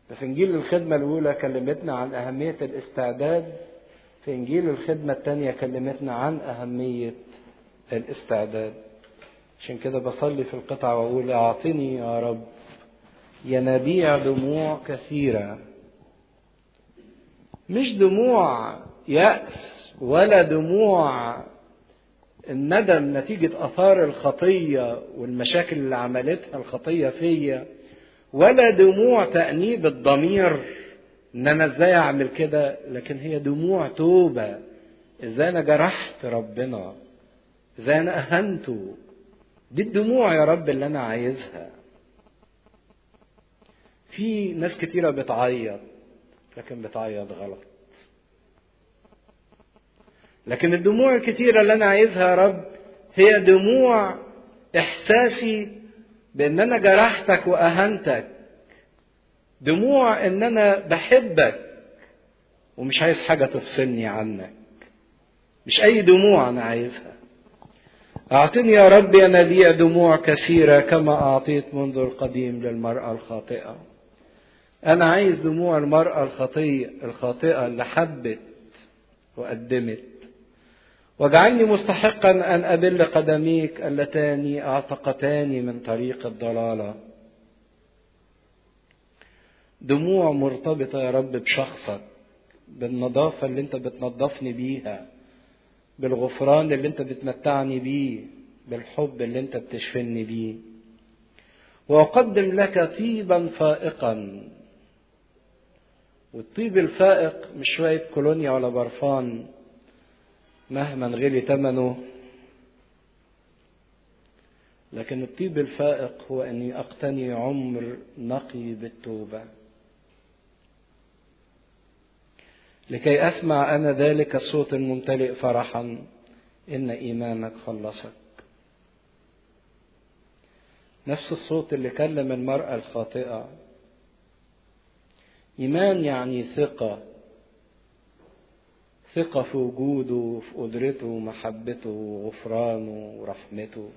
في إنجيل الخدمة الأولى كلمتنا عن أهمية الاستعداد في إنجيل الخدمة الثانية كلمتنا عن أهمية الاستعداد عشان كده بصلي في القطعة وأقول أعطني يا رب ينابيع دموع كثيرة مش دموع يأس ولا دموع الندم نتيجة آثار الخطية والمشاكل اللي عملتها الخطية فيا ولا دموع تأنيب الضمير إن أنا إزاي أعمل كده لكن هي دموع توبة إزاي أنا جرحت ربنا إزاي أنا أهنته دي الدموع يا رب اللي أنا عايزها في ناس كتيرة بتعيط لكن بتعيط غلط لكن الدموع الكتيرة اللي أنا عايزها يا رب هي دموع إحساسي بأن أنا جرحتك وأهنتك دموع أن أنا بحبك ومش عايز حاجة تفصلني عنك مش أي دموع أنا عايزها أعطني يا رب يا نبيع دموع كثيرة كما أعطيت منذ القديم للمرأة الخاطئة أنا عايز دموع المرأة الخطية الخاطئة اللي حبت وقدمت واجعلني مستحقا أن أبل قدميك اللتان أعتقتاني من طريق الضلالة دموع مرتبطة يا رب بشخصك بالنظافة اللي أنت بتنظفني بيها بالغفران اللي أنت بتمتعني بيه بالحب اللي أنت بتشفني بيه وأقدم لك طيبا فائقا والطيب الفائق مش شوية كولونيا ولا برفان مهما غلي ثمنه لكن الطيب الفائق هو اني اقتني عمر نقي بالتوبه لكي اسمع انا ذلك الصوت الممتلئ فرحا ان ايمانك خلصك نفس الصوت اللي كلم المراه الخاطئه ايمان يعني ثقه ثقة في وجوده وفي قدرته ومحبته وغفرانه ورحمته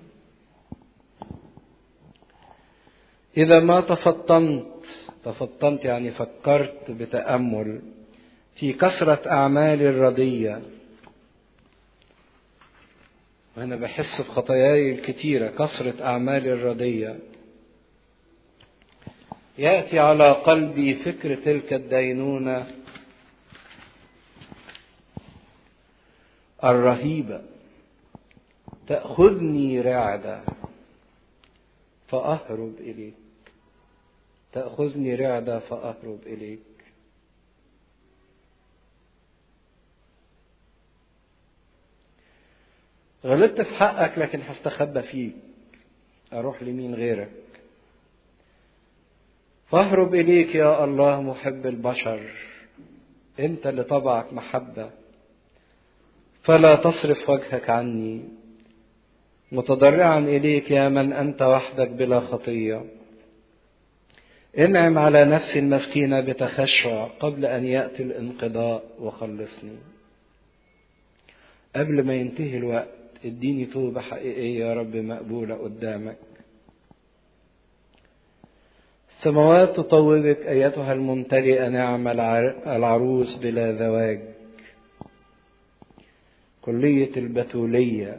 إذا ما تفطنت تفطنت يعني فكرت بتأمل في كثرة أعمالي الردية وأنا بحس بخطاياي الكتيرة كثرة أعمالي الردية يأتي على قلبي فكر تلك الدينونة الرهيبة تأخذني رعدة فأهرب إليك تأخذني رعدة فأهرب إليك غلطت في حقك لكن هستخبى فيك أروح لمين غيرك فاهرب إليك يا الله محب البشر أنت اللي طبعك محبة فلا تصرف وجهك عني متضرعا اليك يا من انت وحدك بلا خطيه انعم على نفسي المسكينه بتخشع قبل ان ياتي الانقضاء وخلصني قبل ما ينتهي الوقت اديني توبه حقيقيه يا رب مقبوله قدامك السماوات تطوبك ايتها الممتلئه نعم العروس بلا زواج كلية البتولية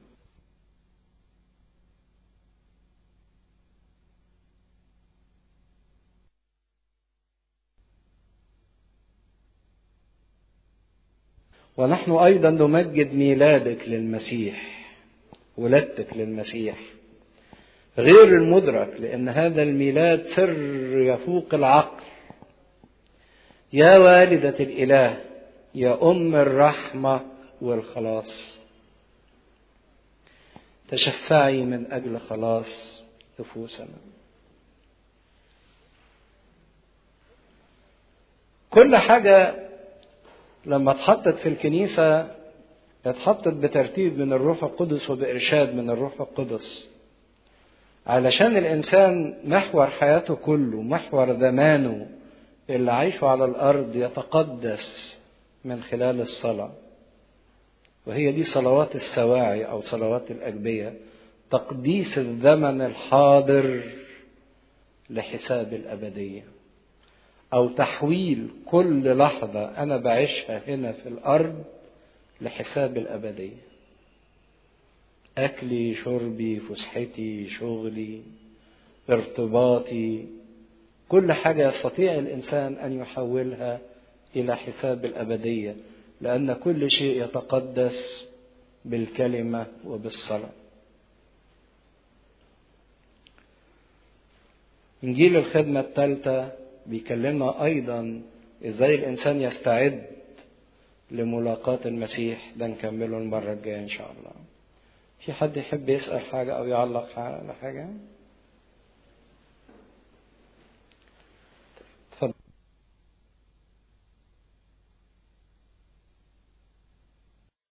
ونحن أيضا نمجد ميلادك للمسيح ولادتك للمسيح غير المدرك لأن هذا الميلاد سر يفوق العقل يا والدة الإله يا أم الرحمة والخلاص تشفعي من اجل خلاص نفوسنا كل حاجه لما اتحطت في الكنيسه اتحطت بترتيب من الروح القدس وبارشاد من الروح القدس علشان الانسان محور حياته كله محور زمانه اللي عايشه على الارض يتقدس من خلال الصلاه وهي دي صلوات السواعي او صلوات الاجبيه تقديس الزمن الحاضر لحساب الابديه او تحويل كل لحظه انا بعيشها هنا في الارض لحساب الابديه اكلي شربي فسحتي شغلي ارتباطي كل حاجه يستطيع الانسان ان يحولها الى حساب الابديه لان كل شيء يتقدس بالكلمه وبالصلاه انجيل الخدمه الثالثه بيكلمنا ايضا ازاي الانسان يستعد لملاقاة المسيح ده نكمله المرة الجاية ان شاء الله في حد يحب يسأل حاجة او يعلق على حاجة